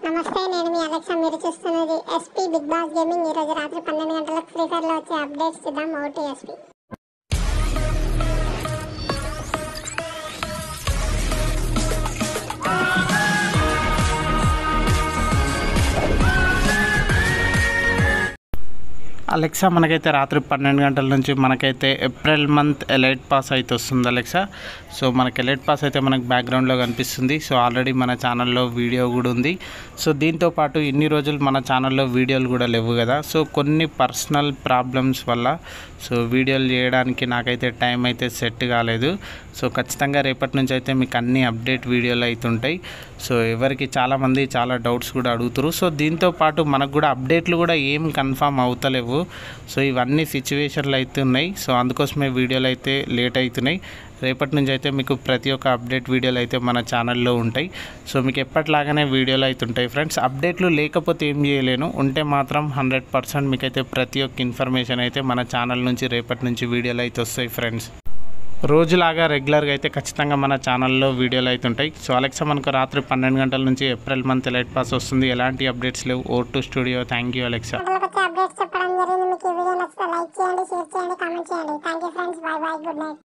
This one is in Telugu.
నమస్తే నేను మీ అలెక్సా మీరు చూస్తున్నది ఎస్పీ బిగ్ బాస్ గేమింగ్ ఈ రోజు రాత్రి పన్నెండు గంటలకు ఫ్రీ ఫైర్ లో వచ్చే అప్డేట్స్ చూద్దాం ఓటీ ఎస్పీ అలెక్సా మనకైతే రాత్రి పన్నెండు గంటల నుంచి మనకైతే ఏప్రిల్ మంత్ ఎలైట్ పాస్ అయితే వస్తుంది అలెక్సా సో మనకి ఎలైట్ పాస్ అయితే మనకు బ్యాక్గ్రౌండ్లో కనిపిస్తుంది సో ఆల్రెడీ మన ఛానల్లో వీడియో కూడా ఉంది సో దీంతో పాటు ఇన్ని రోజులు మన ఛానల్లో వీడియోలు కూడా లేవు కదా సో కొన్ని పర్సనల్ ప్రాబ్లమ్స్ వల్ల సో వీడియోలు చేయడానికి నాకైతే టైం అయితే సెట్ కాలేదు సో ఖచ్చితంగా రేపటి నుంచి అయితే మీకు అన్ని అప్డేట్ వీడియోలు అయితే ఉంటాయి సో ఎవరికి చాలామంది చాలా డౌట్స్ కూడా అడుగుతారు సో దీంతో పాటు మనకు కూడా అప్డేట్లు కూడా ఏం కన్ఫామ్ అవుతలేవు సో ఇవన్నీ సిచ్యువేషన్లు అయితే ఉన్నాయి సో అందుకోసమే వీడియోలు అయితే లేట్ అవుతున్నాయి రేపటి నుంచి అయితే మీకు ప్రతి ఒక్క అప్డేట్ వీడియోలు అయితే మన ఛానల్లో ఉంటాయి సో మీకు ఎప్పటిలాగానే వీడియోలు అయితే ఉంటాయి ఫ్రెండ్స్ అప్డేట్లు లేకపోతే ఏం చేయలేను ఉంటే మాత్రం హండ్రెడ్ పర్సెంట్ మీకైతే ప్రతి ఒక్క ఇన్ఫర్మేషన్ అయితే మన ఛానల్ నుంచి రేపటి నుంచి వీడియోలు అయితే వస్తాయి ఫ్రెండ్స్ రోజులాగా రెగ్యులర్గా అయితే ఖచ్చితంగా మన ఛానల్లో వీడియోలు అయితే ఉంటాయి సో అలెక్సా మనకు రాత్రి పన్నెండు గంటల నుంచి ఏప్రిల్ మంత్ లైట్ పాస్ వస్తుంది ఎలాంటి అప్డేట్స్ లేవు oh to studio thank you Alexa గంటలకు వచ్చే అప్డేట్స్ చెప్పడం జరిగింది మీకు ఈ వీడియో నచ్చితే లైక్ చేయండి షేర్ చేయండి కామెంట్ చేయండి thank you friends bye bye good night